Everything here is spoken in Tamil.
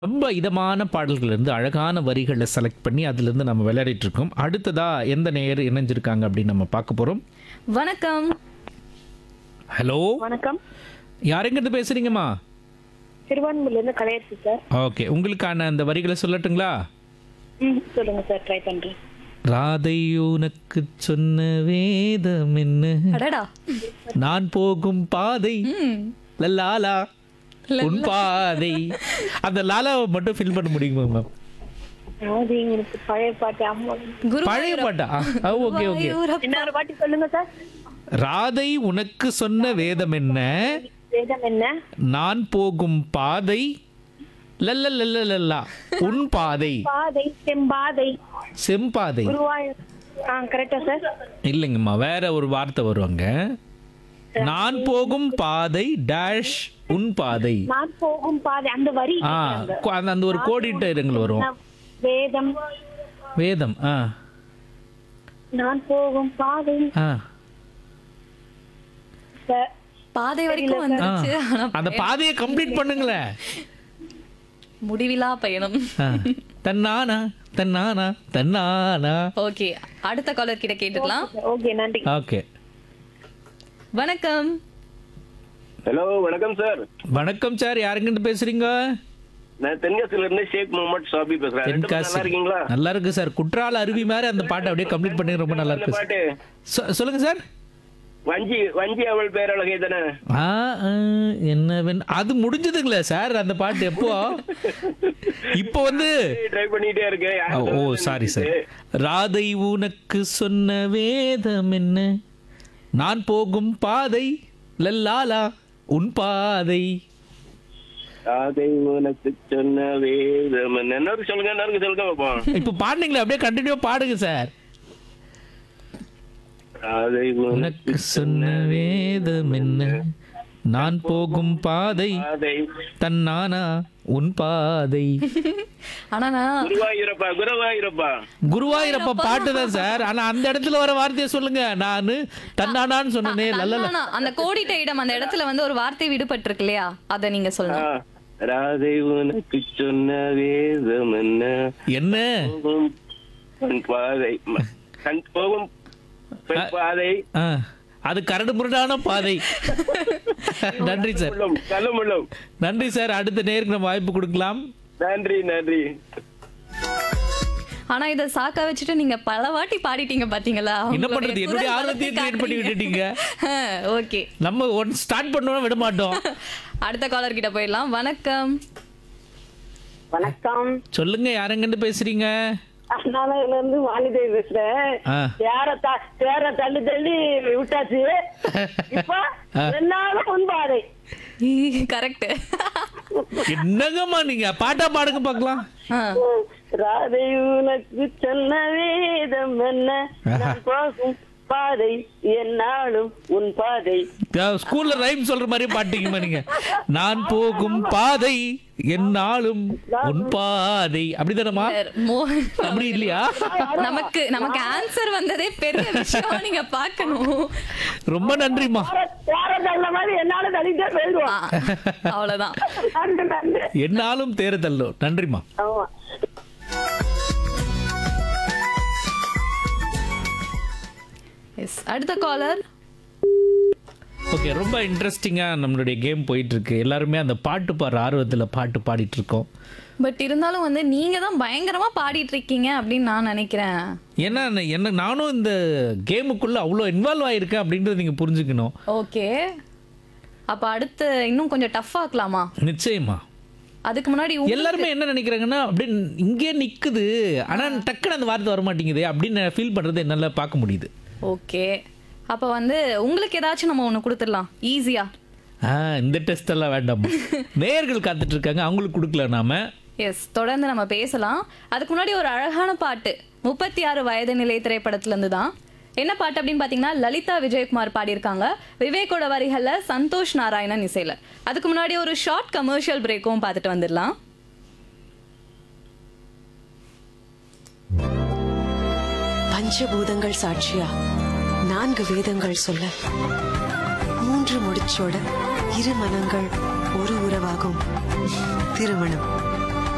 ரொம்ப இதமான பாடல்கள் இருந்து அழகான வரிகளை செலக்ட் பண்ணி அதிலிருந்து நம்ம விளையாடிட்டு இருக்கோம் அடுத்ததா எந்த நேயர் இணைஞ்சிருக்காங்க அப்படின்னு நம்ம பார்க்க போறோம் வணக்கம் ஹலோ வணக்கம் யாரெங்கிருந்து பேசுறீங்கம்மா திருவான்மூர்ல இருந்து கலையரசு சார் ஓகே உங்களுக்கான அந்த வரிகளை சொல்லட்டுங்களா ம் சொல்லுங்க சார் ட்ரை பண்றேன் ராதை உனக்கு சொன்ன வேதம் என்ன அடடா நான் போகும் பாதை ம் லாலா உன் பாதை அந்த லாலாவை மட்டும் ஃபில் பண்ண முடியுமா மேம் அதாவது எனக்கு பழைய பாட்டு அம்மா குரு பழைய பாட்டா ஓகே ஓகே இன்னொரு பாட்டு சொல்லுங்க சார் ராதை உனக்கு சொன்ன வேதம் என்ன வேதம் என்ன நான் போகும் பாதை லல்லா உன் பாதை பாதை செம்பாதை செம்பாதை குருவாயூர் ஆ கரெக்டா சார் இல்லைங்கம்மா வேற ஒரு வார்த்தை வருவாங்க நான் போகும் பாதை டேஷ் உன் பாதை நான் போகும் பாதை அந்த வரி ஆ கொ- அந்த அந்த ஒரு கோடிட்ட இடங்கள் வரும் வேதம் வேதம் ஆ நான் போகும் பாதை ஆ ச- பாதை வரைக்கும் ஆ. வந்துருச்சு ஆனா அந்த பாதையை கம்ப்ளீட் பண்ணுங்களேன் முடிவிலா பயணம் ஆ. தன்னானா தன்னானா தன்னானா ஓகே அடுத்த காலர் கிட்ட கேட்டுக்கலாம் ஓகே நன்றி ஓகே வணக்கம் ஹலோ வணக்கம் சார் வணக்கம் சார் யாருங்கிட்ட பேசுறீங்க நான் தென்காசில இருந்து ஷேக் முகமது சாபி பேசுறேன் ரெண்டு பேரும் தென்காசி நல்லா இருக்கீங்களா நல்லா இருக்கு சார் குற்றால அருவி மாதிரி அந்த பாட்டை அப்படியே கம்ப்ளீட் பண்ணி ரொம்ப நல்லா அந்த இருக்கு பாட்டு சொ- சொல்லுங்க சார் வஞ்சி வஞ்சி அவள் பேரழகை தானே ஆ ஆ, என்ன வேணும் அது முடிஞ்சதுங்களே சார் அந்த பாட்டு எப்போ இப்போ வந்து ட்ரை பண்ணிட்டே இருக்கேன் ஓ, யாருக்கு ஓ தெரியுது? சாரி சார் ராதை உனக்கு சொன்ன வேதம் என்ன நான் போகும் பாதை லல்லாலா உன் பாதை அதை உனக்கு சொன்ன வேதம் என்ன இன்னொரு சொல்லுங்க இன்னொரு சொல்லுங்க பாப்போம் இப்போ பாடுனீங்களே அப்படியே கண்டினியூ பாடுங்க சார் அதை உனக்கு சொன்ன வேதம் என்ன நான் போகும் பாதை அதை தன்னானா உன் பாதை ஆனா நான் குருவாயூரப்பா குருவாயூரப்பா குருவாயூரப்ப பாட்டு தான் சார் ஆனா அந்த இடத்துல வர வார்த்தையை சொல்லுங்க நானு தன்னானான்னு சொன்னனே லல்லல தன்னானா, அந்த கோடிட்ட இடம் அந்த இடத்துல வந்து ஒரு வார்த்தை விடுபட்டிருக்கு இல்லையா அத நீங்க ஆ, சொல்லணும் ராதை உனக்கு சொன்ன வேதம் என்ன என்ன போகும் உன் பாதை ம- கண் போகும் பெண் பாதை ஆ, அது கரடு முரடான பாதை நன்றி சார் உள்ளம் கல்லும் உள்ளம் நன்றி சார் அடுத்த நேருக்கு நம்ம வாய்ப்பு கொடுக்கலாம் நன்றி நன்றி ஆனா இத சாக்கா வச்சுட்டு நீங்க பல வாட்டி பாடிட்டீங்க பாத்தீங்களா என்ன உங்களுடைய பண்றது என்னுடைய குரல் ஆர்வத்தையும் வளத்தை கிரியேட் பண்ணி காட்டுறீங்க. விட்டுட்டீங்க ஓகே நம்ம ஒன் ஸ்டார்ட் பண்ணோம் விட மாட்டோம் அடுத்த காலர் கிட்ட போயிடலாம் வணக்கம் வணக்கம் சொல்லுங்க யாரங்கன்னு பேசுறீங்க அண்ணாநகர்ல இருந்து வாலிதேவி பேசுறேன் ஆ. யார த- பேர தள்ளி தள்ளி விட்டாச்சு இப்ப என்னாலும் உண்பாதை கரெக்ட் என்னங்கம்மா நீங்க பாட்டா பாடுங்க பார்க்கலாம் ராதை உனக்கு சொன்ன வேதம் என்ன நான் போகும் பாதை என்னாலும் உன் பாதை ஸ்கூல்ல ரைம் சொல்ற மாதிரி பாட்டீங்கம்மா நீங்க நான் போகும் பாதை என்னாலும் உன் பாதை அப்படிதானம்மா அப்படி இல்லையா நமக்கு நமக்கு ஆன்சர் வந்ததே பெரிய விஷயம் நீங்க பார்க்கணும் ரொம்ப நன்றிம்மா யார தள்ள மாதிரி என்னாலும் தள்ளிட்டே ஆ, போயிடுவான் அவ்வளவுதான் நன்றி நன்றி என்னாலும் தேர்தல்லோ நன்றிம்மா ஆமா எஸ் அடுத்த காலர் ஓகே ரொம்ப இன்ட்ரெஸ்டிங்காக நம்மளுடைய கேம் போயிட்டு இருக்கு எல்லாருமே அந்த பாட்டு பாடுற ஆர்வத்தில் பாட்டு பாடிட்டு இருக்கோம் பட் இருந்தாலும் வந்து நீங்க தான் பயங்கரமா பாடிட்டு இருக்கீங்க அப்படின்னு நான் நினைக்கிறேன் ஏன்னா நான் என்ன நானும் இந்த கேமுக்குள்ள அவ்வளோ இன்வால்வ் ஆயிருக்கேன் அப்படின்றத நீங்கள் புரிஞ்சுக்கணும் ஓகே அப்ப அடுத்து இன்னும் கொஞ்சம் டஃப் ஆக்கலாமா நிச்சயமா அதுக்கு முன்னாடி உங்க- எல்லாருமே என்ன நினைக்கிறாங்கன்னா அப்படியே இங்கே நிக்குது ஆனா டக்குன்னு அந்த வார்த்தை வர மாட்டேங்குது அப்படின்னு ஃபீல் பண்றது என்னால பார்க்க முடியுது ஓகே அப்ப வந்து உங்களுக்கு ஏதாச்சும் நம்ம ஒண்ணு கொடுத்துடலாம் ஈஸியா ஆ இந்த டெஸ்ட் எல்லாம் வேண்டாம் நேயர்கள் காத்துட்டு இருக்காங்க அவங்களுக்கு கொடுக்கல நாம எஸ் தொடர்ந்து நம்ம பேசலாம் அதுக்கு முன்னாடி ஒரு அழகான பாட்டு முப்பத்தி ஆறு வயது நிலை திரைப்படத்துல இருந்து தான் என்ன பாட்டு அப்படின்னு பாத்தீங்கன்னா லலிதா விஜயகுமார் பாடியிருக்காங்க விவேக்கோட வரிகள்ல சந்தோஷ் நாராயணன் இசையில அதுக்கு முன்னாடி ஒரு ஷார்ட் கமர்ஷியல் பிரேக்கும் பார்த்துட்டு வந்துடலாம் பஞ்சபூதங்கள் சாட்சியா நான்கு வேதங்கள் சொல்ல மூன்று முடிச்சோட இரு மனங்கள் ஒரு உறவாகும் திருமணம்